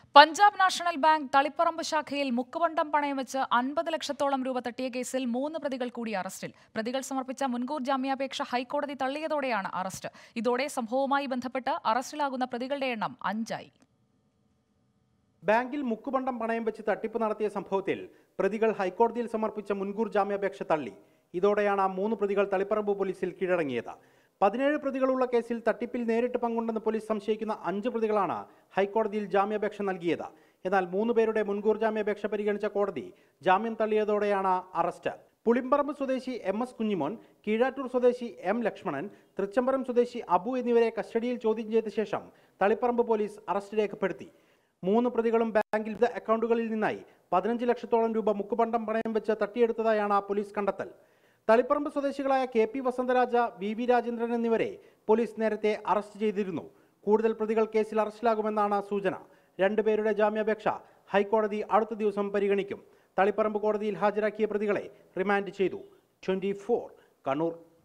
Punjab national bank Taliparamba ശാഖയിൽ മുക്കുവണ്ടം പണയം വെച്ച് അൻപത് ലക്ഷത്തോളം രൂപ തട്ടിയ കേസിൽ മൂന്ന് പ്രതികൾ കൂടി അറസ്റ്റിൽ പ്രതികൾ സമർപ്പിച്ച മുൻകൂർ ജാമ്യാപേക്ഷ ഹൈക്കോടതി തള്ളിയതോടെയാണ് അറസ്റ്റ് ഇതോടെ സംഭവവുമായി ബന്ധപ്പെട്ട് അറസ്റ്റിലാകുന്ന പ്രതികളുടെ എണ്ണം അഞ്ചായി ബാങ്കിൽ മുക്കുപണ്ടം പണയം വെച്ച് തട്ടിപ്പ് നടത്തിയ സംഭവത്തിൽ പ്രതികൾ ഹൈക്കോടതിയിൽ സമർപ്പിച്ച മുൻകൂർ ജാമ്യാപേക്ഷ തള്ളി ഇതോടെയാണ് ആ മൂന്ന് പ്രതികൾ തളിപ്പറമ്പ് പോലീസിൽ കീഴടങ്ങിയത് പതിനേഴ് പ്രതികളുള്ള കേസിൽ തട്ടിപ്പിൽ നേരിട്ട് പങ്കുണ്ടെന്ന് പോലീസ് സംശയിക്കുന്ന അഞ്ച് പ്രതികളാണ് ഹൈക്കോടതിയിൽ ജാമ്യാപേക്ഷ നൽകിയത് എന്നാൽ മൂന്ന് പേരുടെ മുൻകൂർ ജാമ്യാപേക്ഷ പരിഗണിച്ച കോടതി ജാമ്യം തള്ളിയതോടെയാണ് അറസ്റ്റ് പുളിമ്പറമ്പ് സ്വദേശി എം എസ് കുഞ്ഞിമോൻ കീഴാറ്റൂർ സ്വദേശി എം ലക്ഷ്മണൻ തൃച്ചംബരം സ്വദേശി അബു എന്നിവരെ കസ്റ്റഡിയിൽ ചോദ്യം ചെയ്ത ശേഷം തളിപ്പറമ്പ് പോലീസ് അറസ്റ്റ് രേഖപ്പെടുത്തി മൂന്ന് പ്രതികളും ബാങ്കിൽ വിവിധ അക്കൗണ്ടുകളിൽ നിന്നായി പതിനഞ്ച് ലക്ഷത്തോളം രൂപ മുക്കുപണ്ടം പണയം വെച്ച് തട്ടിയെടുത്തതായാണ് പോലീസ് കണ്ടെത്തൽ തളിപ്പറമ്പ് സ്വദേശികളായ K P Vasantharaja V V Rajendran എന്നിവരെ പോലീസ് നേരത്തെ അറസ്റ്റ് ചെയ്തിരുന്നു കൂടുതൽ പ്രതികൾ കേസിൽ അറസ്റ്റിലാകുമെന്നാണ് സൂചന രണ്ടുപേരുടെ ജാമ്യാപേക്ഷ ഹൈക്കോടതി അടുത്ത ദിവസം പരിഗണിക്കും തളിപ്പറമ്പ് കോടതിയിൽ ഹാജരാക്കിയ പ്രതികളെ റിമാൻഡ് ചെയ്തു ട്വന്റി കണ്ണൂർ